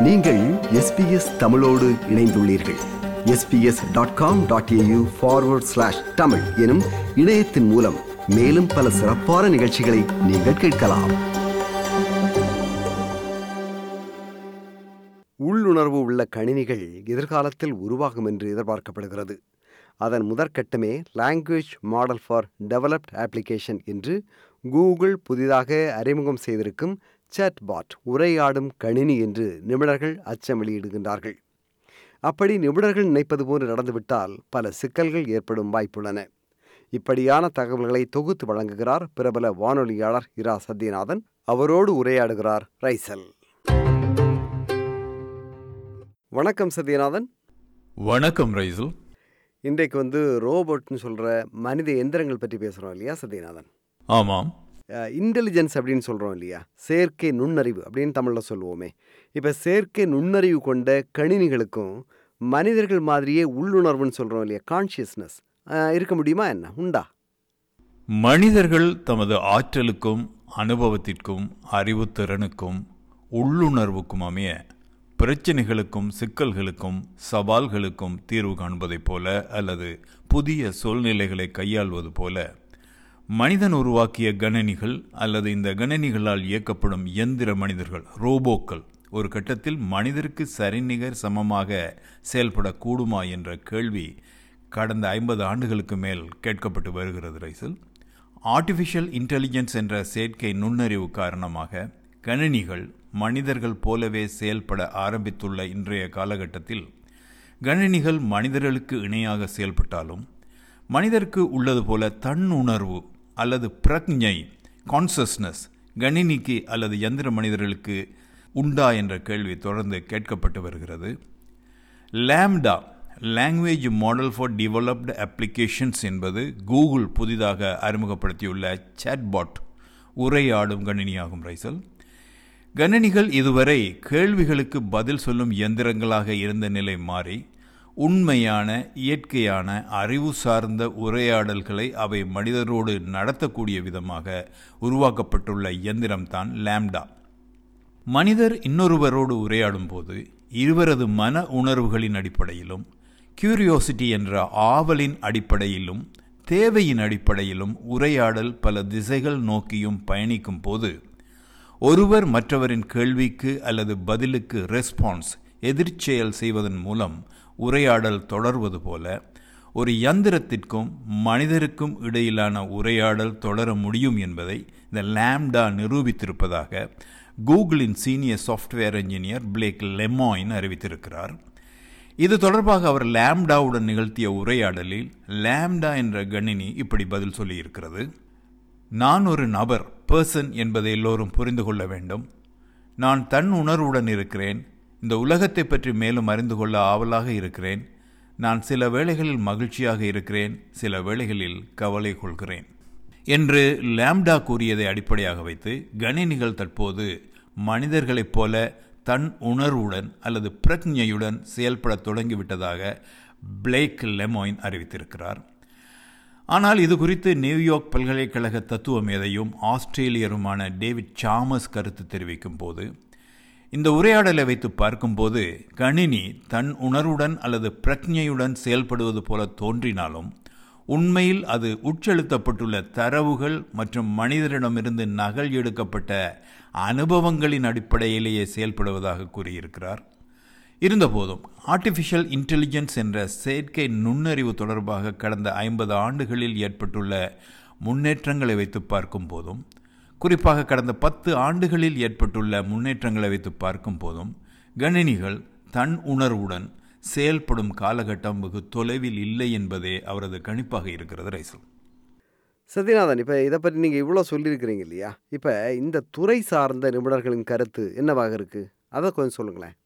நீங்கள் எஸ்பிஎஸ் தமிழோடு இணைந்துள்ளீர்கள் SBS dot com dot AU forward slash Tamil எனும் இணையத்தின் மூலம் மேலும் பல சிறப்பான நிகழ்ச்சிகளை நீங்கள் கேட்கலாம் உள்ளுணர்வு உள்ள கணினிகள் எதிர்காலத்தில் உருவாகும் என்று எதிர்பார்க்கப்படுகிறது அதன் முதற்கட்டமே language model for developed application என்று கூகுள் புதிதாக அறிமுகம் செய்திருக்கும் சாட்பாட் உரையாடும் கணினி என்று நிபுணர்கள் அச்சம் வெளியிடுகின்றார்கள் அப்படி நிபுணர்கள் நினைப்பது போன்று நடந்துவிட்டால் பல சிக்கல்கள் ஏற்படும் வாய்ப்புள்ளன இப்படியான தகவல்களை தொகுத்து வழங்குகிறார் பிரபல வானொலியாளர் இரா சத்யநாதன் அவரோடு உரையாடுகிறார் ரைசல் வணக்கம் சத்யநாதன் வணக்கம் ரைசல் இன்றைக்கு வந்து ரோபோட்னு சொல்கிற மனித எந்திரங்கள் பற்றி பேசுகிறோம் இல்லையா சத்யநாதன் ஆமாம் இன்டெலிஜென்ஸ் அப்படின்னு சொல்கிறோம் இல்லையா செயற்கை நுண்ணறிவு அப்படின்னு தமிழில் சொல்லுவோமே இப்போ செயற்கை நுண்ணறிவு கொண்ட கணினிகளுக்கும் மனிதர்கள் மாதிரியே உள்ளுணர்வுன்னு சொல்கிறோம் இல்லையா கான்ஷியஸ்னஸ் இருக்க முடியுமா என்ன உண்டா மனிதர்கள் தமது ஆற்றலுக்கும் அனுபவத்திற்கும் அறிவுத்திறனுக்கும் உள்ளுணர்வுக்கும் அமைய பிரச்சனைகளுக்கும் சிக்கல்களுக்கும் சவால்களுக்கும் தீர்வு காண்பதைப் போல அல்லது புதிய சூழ்நிலைகளை கையாள்வது போல மனிதன் உருவாக்கிய கணனிகள் அல்லது இந்த கணனிகளால் இயக்கப்படும் இயந்திர மனிதர்கள் ரோபோக்கள் ஒரு கட்டத்தில் மனிதருக்கு சரிநிகர் சமமாக செயல்படக்கூடுமா என்ற கேள்வி கடந்த ஐம்பது ஆண்டுகளுக்கு மேல் கேட்கப்பட்டு வருகிறது ரைசல் ஆர்டிஃபிஷியல் இன்டெலிஜென்ஸ் என்ற செயற்கை நுண்ணறிவு காரணமாக கணினிகள் மனிதர்கள் போலவே செயல்பட ஆரம்பித்துள்ள இன்றைய காலகட்டத்தில் கணினிகள் மனிதர்களுக்கு இணையாக செயல்பட்டாலும் மனிதருக்கு உள்ளது போல தன்னுணர்வு அல்லது பிரக்ஞை கான்சஸ்னஸ் கணினிக்கு அல்லது எந்திர மனிதர்களுக்கு உண்டா என்ற கேள்வி தொடர்ந்து கேட்கப்பட்டு வருகிறது LaMDA language model for developed applications என்பது கூகுள் புதிதாக அறிமுகப்படுத்தியுள்ள சாட்பாட் உரையாடும் கணினியாகும் ரைசல் கணினிகள் இதுவரை கேள்விகளுக்கு பதில் சொல்லும் இயந்திரங்களாக இருந்த நிலை மாறி உண்மையான இயற்கையான அறிவு சார்ந்த உரையாடல்களை அவை மனிதரோடு நடத்தக்கூடிய விதமாக உருவாக்கப்பட்டுள்ள இயந்திரம்தான் லேம்டா மனிதர் இன்னொருவரோடு உரையாடும் போது இருவரது மன உணர்வுகளின் அடிப்படையிலும் கியூரியோசிட்டி என்ற ஆவலின் அடிப்படையிலும் தேவையின் அடிப்படையிலும் உரையாடல் பல திசைகள் நோக்கியும் பயணிக்கும் போது ஒருவர் மற்றவரின் கேள்விக்கு அல்லது பதிலுக்கு ரெஸ்பான்ஸ் எதிர்ச்செயல் செய்வதன் மூலம் உரையாடல் தொடர்வது போல ஒரு யந்திரத்திற்கும் மனிதருக்கும் இடையிலான உரையாடல் தொடர முடியும் என்பதை இந்த லேம்டா நிரூபித்திருப்பதாக கூகுளின் senior software engineer Blake Lemoine அறிவித்திருக்கிறார் இது தொடர்பாக அவர் லேம்டாவுடன் நிகழ்த்திய உரையாடலில் லேம்டா என்ற கணினி இப்படி பதில் சொல்லியிருக்கிறது நான் ஒரு நபர் பர்சன் என்பதை எல்லோரும் புரிந்து கொள்ள வேண்டும் நான் தன் உணர்வுடன் இருக்கிறேன் இந்த உலகத்தை பற்றி மேலும் அறிந்து கொள்ள ஆவலாக இருக்கிறேன் நான் சில வேளைகளில் மகிழ்ச்சியாக இருக்கிறேன் சில வேளைகளில் கவலை கொள்கிறேன் என்று லேம்டா கூறியதை அடிப்படையாக வைத்து கணினிகள் தற்போது மனிதர்களைப் போல தன் உணர்வுடன் அல்லது பிரக்ஞையுடன் செயல்பட தொடங்கிவிட்டதாக பிளேக் லெமோயின் அறிவித்திருக்கிறார் ஆனால் இது குறித்து நியூயார்க் பல்கலைக்கழக தத்துவ மேதையும் ஆஸ்திரேலியருமான டேவிட் சாமஸ் கருத்து தெரிவிக்கும் போது இந்த உரையாடலை வைத்து பார்க்கும்போது கணினி தன் உணர்வுடன் அல்லது பிரக்ஞையுடன் செயல்படுவது போல தோன்றினாலும் உண்மையில் அது உட்செலுத்தப்பட்டுள்ள தரவுகள் மற்றும் மனிதரிடமிருந்து நகல் எடுக்கப்பட்ட அனுபவங்களின் அடிப்படையிலேயே செயல்படுவதாக கூறியிருக்கிறார் இருந்தபோதும் ஆர்டிஃபிஷியல் இன்டெலிஜென்ஸ் என்ற செயற்கை நுண்ணறிவு தொடர்பாக கடந்த ஐம்பது ஆண்டுகளில் ஏற்பட்டுள்ள முன்னேற்றங்களை வைத்து பார்க்கும் போதும் குறிப்பாக கடந்த பத்து ஆண்டுகளில் ஏற்பட்டுள்ள முன்னேற்றங்களை வைத்து பார்க்கும் போதும் கணினிகள் தன் உணர்வுடன் செயல்படும் காலகட்டம் வெகு தொலைவில் இல்லை என்பதே அவரது கணிப்பாக இருக்கிறது ரைசல் சத்யநாதன் இப்போ இதை பற்றி நீங்கள் இவ்வளோ சொல்லியிருக்கிறீங்க இல்லையா இப்போ இந்த துறை சார்ந்த நிபுணர்களின் கருத்து என்னவாக இருக்குது அதை கொஞ்சம் சொல்லுங்களேன்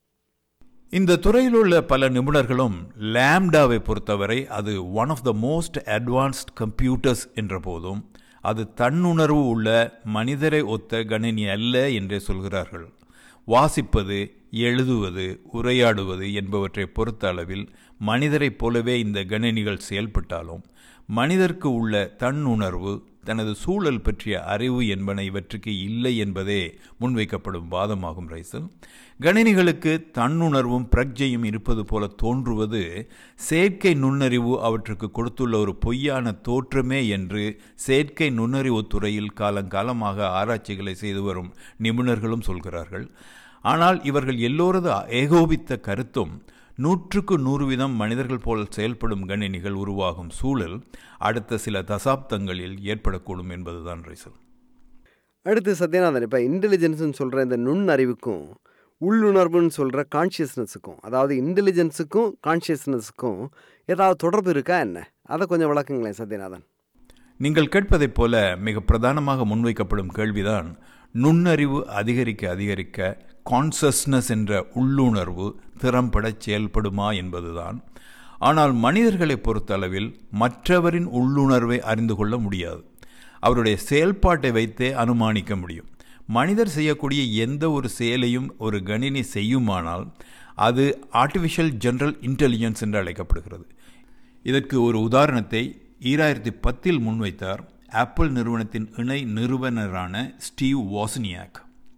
இந்த துறையில் உள்ள பல நிபுணர்களும் லேம்டாவை பொறுத்தவரை அது one of the most advanced computers என்ற போதும் அது தன்னுணர்வு உள்ள மனிதரை ஒத்த கணினி அல்ல என்றே சொல்கிறார்கள் வாசிப்பது எழுதுவது உரையாடுவது என்பவற்றை பொறுத்த அளவில் மனிதரைப் போலவே இந்த கணினிகள் செயல்பட்டாலும் மனிதர்க்கு உள்ள தன்னுணர்வு தனது சூழல் பற்றிய அறிவு என்பன இவற்றுக்கு இல்லை என்பதே முன்வைக்கப்படும் வாதமாகும் ரைசல் கணினிகளுக்கு தன்னுணர்வும் பிரக்ஜையும் இருப்பது போல தோன்றுவது செயற்கை நுண்ணறிவு அவற்றுக்கு கொடுத்துள்ள ஒரு பொய்யான தோற்றமே என்று செயற்கை நுண்ணறிவு துறையில் காலங்காலமாக ஆராய்ச்சிகளை செய்து வரும் நிபுணர்களும் சொல்கிறார்கள் ஆனால் இவர்கள் எல்லோரது ஏகோபித்த கருத்தும் நூற்றுக்கு நூறு வீதம் மனிதர்கள் போல் செயல்படும் கணினிகள் உருவாகும் சூழல் அடுத்த சில தசாப்தங்களில் ஏற்படக்கூடும் என்பதுதான் ரைசல் அடுத்து சத்யநாதன் இப்போ இன்டெலிஜென்ஸ்னு சொல்கிற இந்த நுண்ணறிவுக்கும் உள்ளுணர்வுன்னு சொல்கிற கான்ஷியஸ்னஸுக்கும் அதாவது இன்டெலிஜென்ஸுக்கும் கான்ஷியஸ்னஸுக்கும் ஏதாவது தொடர்பு இருக்கா என்ன அதை கொஞ்சம் விளக்குங்களேன் சத்யநாதன் நீங்கள் கேட்பதைப் போல மிக பிரதானமாக முன்வைக்கப்படும் கேள்விதான் நுண்ணறிவு அதிகரிக்க அதிகரிக்க கான்சஸ்னஸ் என்ற உள்ளுணர்வு திறம்பட செயல்படுமா என்பதுதான் ஆனால் மனிதர்களை பொறுத்தளவில் மற்றவரின் உள்ளுணர்வை அறிந்து கொள்ள முடியாது அவருடைய செயல்பாட்டை வைத்தே அனுமானிக்க முடியும் மனிதர் செய்யக்கூடிய எந்த ஒரு செயலையும் ஒரு கணினி செய்யுமானால் அது ஆர்டிஃபிஷியல் ஜெனரல் இன்டெலிஜென்ஸ் என்று அழைக்கப்படுகிறது இதற்கு ஒரு உதாரணத்தை ஈராயிரத்தி பத்தில் முன்வைத்தார் ஆப்பிள் நிறுவனத்தின் இணை நிறுவனரான ஸ்டீவ் வாசனியாக்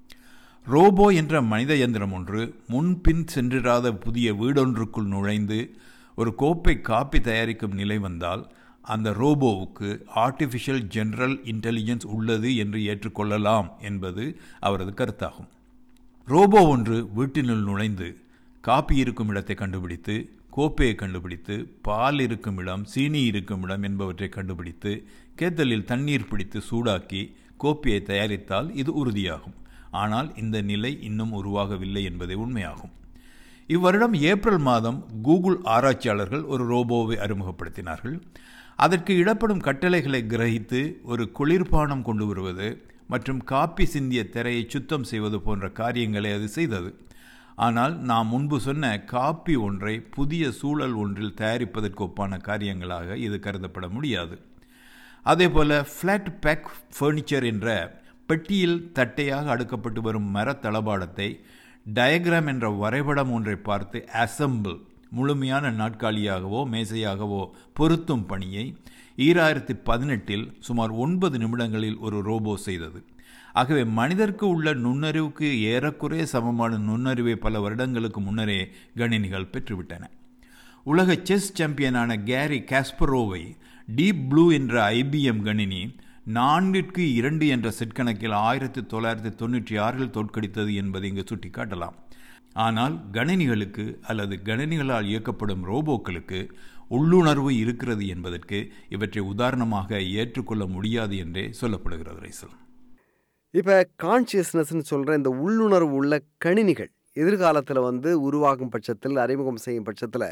ரோபோ என்ற மனித இயந்திரம் ஒன்று முன்பின் சென்றிராத புதிய வீடொன்றுக்குள் நுழைந்து ஒரு கோப்பை காப்பி தயாரிக்கும் நிலை வந்தால் அந்த ரோபோவுக்கு ஆர்டிஃபிஷியல் ஜெனரல் இன்டெலிஜென்ஸ் உள்ளது என்று ஏற்றுக்கொள்ளலாம் என்பது அவரது கருத்தாகும் ரோபோ ஒன்று வீட்டினுள் நுழைந்து காப்பி இருக்கும் இடத்தை கண்டுபிடித்து கோப்பையை கண்டுபிடித்து பால் இருக்கும் இடம் சீனி இருக்கும் இடம் என்பவற்றை கண்டுபிடித்து கேத்தலில் தண்ணீர் பிடித்து சூடாக்கி கோப்பியை தயாரித்தால் இது உறுதியாகும் ஆனால் இந்த நிலை இன்னும் உருவாகவில்லை என்பதே உண்மையாகும் இவ்வருடம் ஏப்ரல் மாதம் கூகுள் ஆராய்ச்சியாளர்கள் ஒரு ரோபோவை அறிமுகப்படுத்தினார்கள் அதற்கு இடப்படும் கட்டளைகளை கிரகித்து ஒரு குளிர்பானம் கொண்டு வருவது மற்றும் காப்பி சிந்திய திரையை சுத்தம் செய்வது போன்ற காரியங்களை அது செய்தது ஆனால் நாம் முன்பு சொன்ன காப்பி ஒன்றை புதிய சூழல் ஒன்றில் தயாரிப்பதற்கு ஒப்பான காரியங்களாக இது கருதப்பட முடியாது அதேபோல ஃப்ளாட் பேக் ஃபர்னிச்சர் என்ற பெட்டியில் தட்டையாக அடுக்கப்பட்டு வரும் மர தளபாடத்தை டயக்ராம் என்ற வரைபடம் ஒன்றை பார்த்து அசம்பிள் முழுமையான நாட்காலியாகவோ மேசையாகவோ பொருத்தும் பணியை ஈராயிரத்தி பதினெட்டில் சுமார் ஒன்பது நிமிடங்களில் ஒரு ரோபோ செய்தது ஆகவே மனிதருக்கு உள்ள நுண்ணறிவுக்கு ஏறக்குறைய சமமான நுண்ணறிவை பல வருடங்களுக்கு முன்னரே கணினிகள் பெற்றுவிட்டன உலக செஸ் சாம்பியனான கேரி காஸ்பரோவை டீப் ப்ளூ என்ற ஐபிஎம் கணினி நான்கிற்கு இரண்டு என்ற செட் கணக்கில் ஆயிரத்தி தொள்ளாயிரத்தி தொண்ணூற்றி ஆறில் தோற்கடித்தது என்பதை இங்கு சுட்டிக்காட்டலாம் ஆனால் கணினிகளுக்கு அல்லது கணினிகளால் இயக்கப்படும் ரோபோக்களுக்கு உள்ளுணர்வு இருக்கிறது என்பதற்கு இவற்றை உதாரணமாக ஏற்றுக்கொள்ள முடியாது என்றே சொல்லப்படுகிறது ரைசல் இப்போ கான்ஷியஸ்னஸ்ன்னு சொல்கிற இந்த உள்ளுணர்வு உள்ள கணினிகள் எதிர்காலத்தில் வந்து உருவாகும் பட்சத்தில் அறிமுகம் செய்யும் பட்சத்தில்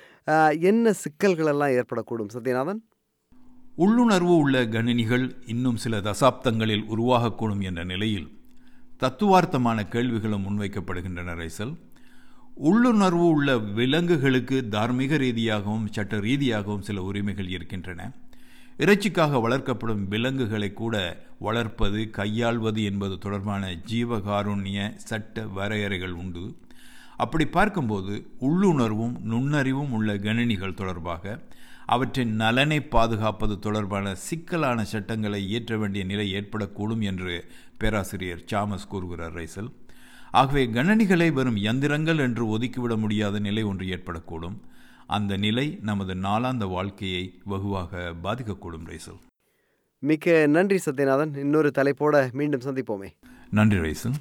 என்ன சிக்கல்களெல்லாம் ஏற்படக்கூடும் சத்யநாதன் உள்ளுணர்வு உள்ள கணினிகள் இன்னும் சில தசாப்தங்களில் உருவாகக்கூடும் என்ற நிலையில் தத்துவார்த்தமான கேள்விகளும் முன்வைக்கப்படுகின்றன ரைசல் உள்ளுணர்வு உள்ள விலங்குகளுக்கு தார்மீக ரீதியாகவும் சட்ட ரீதியாகவும் சில உரிமைகள் இருக்கின்றன இறைச்சிக்காக வளர்க்கப்படும் விலங்குகளை கூட வளர்ப்பது கையாள்வது என்பது தொடர்பான ஜீவகாருண்ய சட்ட வரையறைகள் உண்டு அப்படி பார்க்கும்போது உள்ளுணர்வும் நுண்ணறிவும் உள்ள கணினிகள் தொடர்பாக அவற்றின் நலனை பாதுகாப்பது தொடர்பான சிக்கலான சட்டங்களை இயற்ற வேண்டிய நிலை ஏற்படக்கூடும் என்று பேராசிரியர் சாமஸ் கூறுகிறார் ரைசல் ஆகவே கணனிகளை வெறும் யந்திரங்கள் என்று ஒதுக்கிவிட முடியாத நிலை ஒன்று ஏற்படக்கூடும் அந்த நிலை நமது நாளாந்த வாழ்க்கையை வெகுவாக பாதிக்கக்கூடும் ரைசல் மிக்க நன்றி சத்யநாதன் இன்னொரு தலைப்போட மீண்டும் சந்திப்போமே நன்றி ரைசல்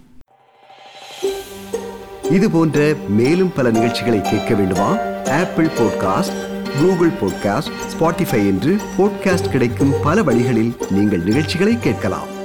இது போன்ற மேலும் பல நிகழ்ச்சிகளை கேட்க வேண்டுமா Apple podcast Google podcast Spotify என்று பாட்காஸ்ட் கிடைக்கும் பல வழிகளில் நீங்கள் நிகழ்ச்சிகளை கேட்கலாம்